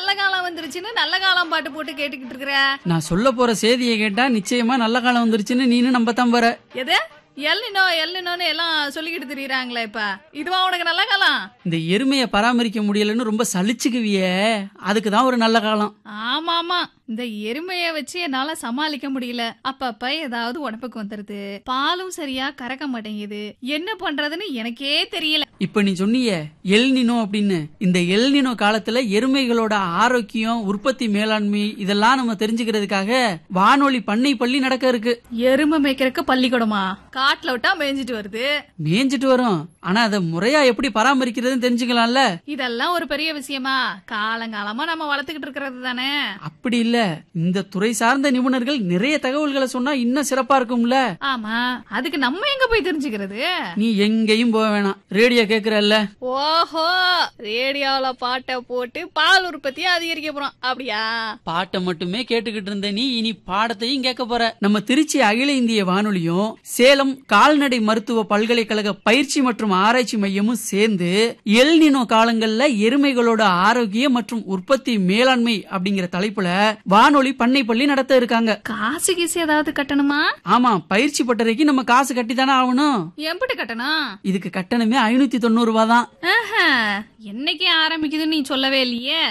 நல்ல காலம் வந்துருச்சுன்னு நல்ல காலம் பாட்டு போட்டு கேட்டுக்கிட்டு இருக்கிற நான் சொல்ல போற செய்தியை கேட்டா நிச்சயமா நல்ல காலம் வந்துருச்சுன்னு நீனு நம்பத்தான் போற எது எல்லினோ எல்லினோன்னு எல்லாம் சொல்லிக்கிட்டு திரியறாங்களே இப்ப இதுவா உனக்கு நல்ல காலம் இந்த எருமையை பராமரிக்க முடியலன்னு ரொம்ப சலிச்சுக்குவியே அதுக்கு தான் ஒரு நல்ல காலம் ஆமா ஆமா இந்த எருமைய வச்சு என்னால சமாளிக்க முடியல அப்பப்ப ஏதாவது உடம்புக்கு வந்துருது பாலும் சரியா கறக்க மாட்டேங்குது என்ன பண்றதுன்னு எனக்கே தெரியல இப்ப நீ சொன்னியே எல்னினோ அப்படின்னு இந்த எல்னினோ காலத்துல எருமைகளோட ஆரோக்கியம் உற்பத்தி மேலாண்மை இதெல்லாம் நம்ம தெரிஞ்சுக்கிறதுக்காக வானொலி பண்ணை பள்ளி நடக்க இருக்கு எருமை மேய்க்கிறதுக்கு பள்ளிக்கூடமா காட்டுல விட்டா மேய்ஞ்சிட்டு வருது மேய்ஞ்சிட்டு வரும் ஆனா அதை முறையா எப்படி பராமரிக்கிறதுன்னு தெரிஞ்சுக்கலாம்ல இதெல்லாம் ஒரு பெரிய விஷயமா காலங்காலமா நம்ம வளர்த்துக்கிட்டு இருக்கிறது தானே அப்படி இல்ல இந்த துறை சார்ந்த நிபுணர்கள் நிறைய தகவல்களை சொன்னா இன்னும் சிறப்பா இருக்கும்ல ஆமா அதுக்கு நம்ம எங்க போய் தெரிஞ்சுக்கிறது நீ எங்கேயும் போக வேணாம் ரேடியோ கேக்குறல்ல ஓஹோ ரேடியோல பாட்டை போட்டு பால் உற்பத்தியை அதிகரிக்க போறோம் அப்படியா பாட்டை மட்டுமே கேட்டுக்கிட்டு இருந்த நீ இனி பாடத்தையும் கேட்க போற நம்ம திருச்சி அகில இந்திய வானொலியும் சேலம் கால்நடை மருத்துவ பல்கலைக்கழக பயிற்சி மற்றும் ஆராய்ச்சி மையமும் சேர்ந்து எல்னினோ காலங்கள்ல எருமைகளோட ஆரோக்கியம் மற்றும் உற்பத்தி மேலாண்மை அப்படிங்கிற தலைப்புல வானொலி பண்ணை பள்ளி நடத்த இருக்காங்க காசு கீசு ஏதாவது கட்டணுமா ஆமா பயிற்சி பட்டறைக்கு நம்ம காசு கட்டி தானே ஆகணும் எம்பிட்டு கட்டணும் இதுக்கு கட்டணமே ஐநூத்தி தொண்ணூறு ரூபா தான் ஆஹா, என்னைக்கு ஆரம்பிக்குதுன்னு நீ சொல்லவே இல்லையே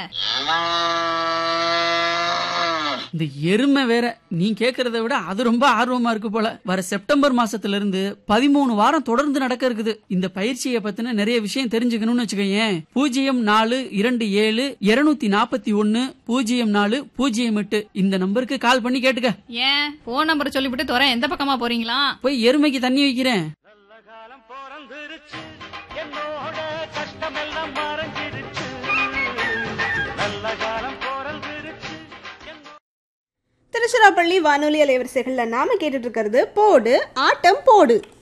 இந்த எருமை வேற நீ கேக்குறத விட அது ரொம்ப ஆர்வமா இருக்கு போல வர செப்டம்பர் மாசத்துல இருந்து பதிமூணு வாரம் தொடர்ந்து நடக்க இருக்குது இந்த பயிற்சியை பத்தின நிறைய விஷயம் தெரிஞ்சுக்கணும்னு வச்சுக்கோயேன் பூஜ்ஜியம் நாலு இரண்டு ஏழு இருநூத்தி நாற்பத்தி ஒன்னு பூஜ்ஜியம் நாலு பூஜ்ஜியம் எட்டு இந்த நம்பருக்கு கால் பண்ணி கேட்டுக்க ஏன் போன் நம்பர் சொல்லிவிட்டு தோற எந்த பக்கமா போறீங்களா போய் எருமைக்கு தண்ணி வைக்கிறேன் நல்ல காலம் பிறந்துருச்சு என்னோட கஷ்டமெல்லாம் மறைஞ்சிருச்சு நல்ல காலம் பிறந்துருச்சு என்னோட திருச்சிராப்பள்ளி வானொலி அலைவரிசைகள்ல நாம கேட்டுட்டு இருக்கிறது போடு ஆட்டம் போடு